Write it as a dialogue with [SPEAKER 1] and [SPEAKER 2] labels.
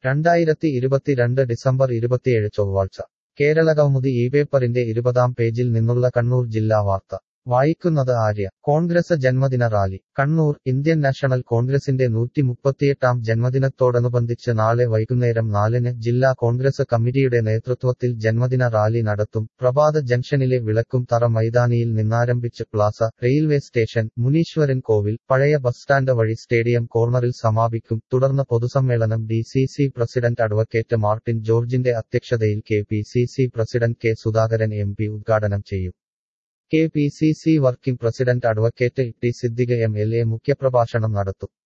[SPEAKER 1] രണ്ടായിരത്തി ഇരുപത്തിരണ്ട് ഡിസംബർ ഇരുപത്തിയേഴ് ചൊവ്വാഴ്ച കേരളകൗമുദി ഈ പേപ്പറിന്റെ ഇരുപതാം പേജിൽ നിന്നുള്ള കണ്ണൂർ ജില്ലാ വാർത്ത വായിക്കുന്നത് ആര്യ കോൺഗ്രസ് ജന്മദിന റാലി കണ്ണൂർ ഇന്ത്യൻ നാഷണൽ കോൺഗ്രസിന്റെ നൂറ്റി മുപ്പത്തിയെട്ടാം ജന്മദിനത്തോടനുബന്ധിച്ച് നാളെ വൈകുന്നേരം നാലിന് ജില്ലാ കോൺഗ്രസ് കമ്മിറ്റിയുടെ നേതൃത്വത്തിൽ ജന്മദിന റാലി നടത്തും പ്രഭാത ജംഗ്ഷനിലെ വിളക്കും തറ മൈതാനിയിൽ നിന്നാരംഭിച്ച് പ്ലാസ റെയിൽവേ സ്റ്റേഷൻ മുനീശ്വരൻ കോവിൽ പഴയ ബസ് സ്റ്റാൻഡ് വഴി സ്റ്റേഡിയം കോർണറിൽ സമാപിക്കും തുടർന്ന് പൊതുസമ്മേളനം D C C president advocate Martin ജോർജിന്റെ അധ്യക്ഷതയിൽ K P C C president K Sudhakaran M P ഉദ്ഘാടനം ചെയ്യും K P C C working president advocate T Siddique M L A മുഖ്യപ്രഭാഷണം നടത്തും